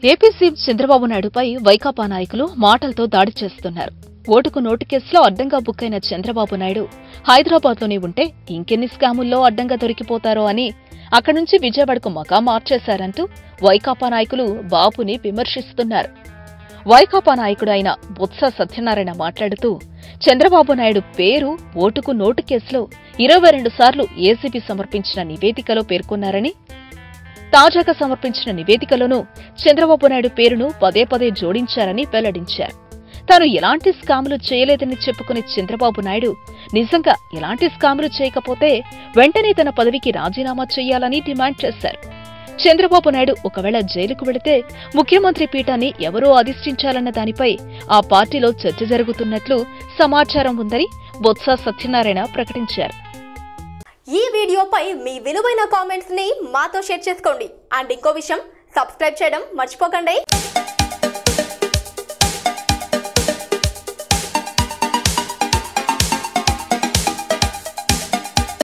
AP CM Chandrababu నాయుడుపై వైకాపా నాయకులు మాటలతో దాడి చేస్తున్నారు ఓటుకు నోటు కేసులో అడ్డంగా బుక్ అయిన చంద్రబాబు నాయుడు హైదరాబాద్లోనే ఉంటే ఇంకెన్ని స్కాముల్లో అడ్డంగా దొరికిపోతారో అని అక్కడి నుంచి విజయవాడకు మకా మార్చేశారంటూ వైకాపా నాయకులు బాబుని విమర్శిస్తున్నారు వైకాపా నాయకుడు అయిన బొత్స సత్యనారాయణ మాట్లాడుతూ చంద్రబాబు నాయుడు పేరు ఓటుకు నోటు కేసులో ఇరవై రెండు సార్లు ఏసీబీ సమర్పించిన నివేదికలో పేర్కొన్నారని తాజాగా సమర్పించిన నివేదికలోనూ చంద్రబాబు నాయుడు పేరును పదే పదే జోడించారని వెల్లడించారు తాను ఎలాంటి స్కాములు చేయలేదని చెప్పుకునే చంద్రబాబు నాయుడు నిజంగా ఎలాంటి స్కాములు చేయకపోతే వెంటనే తన పదవికి రాజీనామా చేయాలని డిమాండ్ చేశారు చంద్రబాబు నాయుడు ఒకవేళ జైలుకు వెళితే ముఖ్యమంత్రి పీఠాన్ని ఎవరో అధిష్ఠించాలన్న దానిపై ఆ పార్టీలో చర్చ జరుగుతున్నట్లు సమాచారం ఉందని బొత్స సత్యనారాయణ ప్రకటించారు ఈ వీడియోపై మీ విలువైన కామెంట్స్ ని మాతో షేర్ చేసుకోండి అండ్ ఇంకో విషయం సబ్స్క్రైబ్ చేయడం మర్చిపోకండి